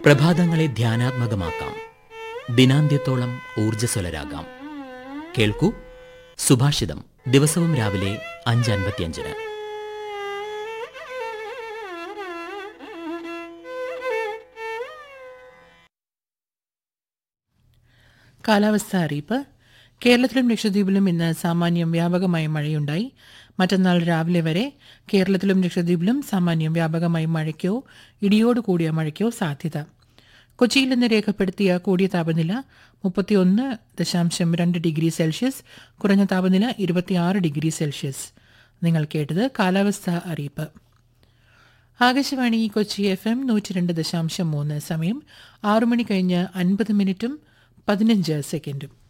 പ്രഭാതങ്ങളെ ധ്യാനാത്മകമാക്കാം ദിനാന്ത്യത്തോളം ഊർജ്ജസ്വലരാകാം കേൾക്കൂ സുഭാഷിതം ദിവസവും രാവിലെ അഞ്ച് അൻപത്തിയഞ്ചിന് കാലാവസ്ഥ അറിയിപ്പ് കേരളത്തിലും ലക്ഷദ്വീപിലും ഇന്ന് സാമാന്യം വ്യാപകമായി മഴയുണ്ടായി മറ്റന്നാൾ രാവിലെ വരെ കേരളത്തിലും ലക്ഷദ്വീപിലും സാമാന്യം വ്യാപകമായി മഴയ്ക്കോ ഇടിയോട് കൂടിയ മഴയ്ക്കോ സാധ്യത കൊച്ചിയിൽ ഇന്ന് രേഖപ്പെടുത്തിയ കൂടിയ താപനില മുപ്പത്തിയൊന്ന് ദശാംശം രണ്ട് ഡിഗ്രി സെൽഷ്യസ് കുറഞ്ഞ താപനില ഇരുപത്തിയാറ് ഡിഗ്രി സെൽഷ്യസ് നിങ്ങൾ കേട്ടത് കാലാവസ്ഥ അറിയിപ്പ് ആകാശവാണി കൊച്ചി എഫ് എം നൂറ്റി രണ്ട് ദശാംശം മൂന്ന് സമയം ആറു മണി കഴിഞ്ഞ് അൻപത് മിനിറ്റും പതിനഞ്ച് സെക്കൻഡും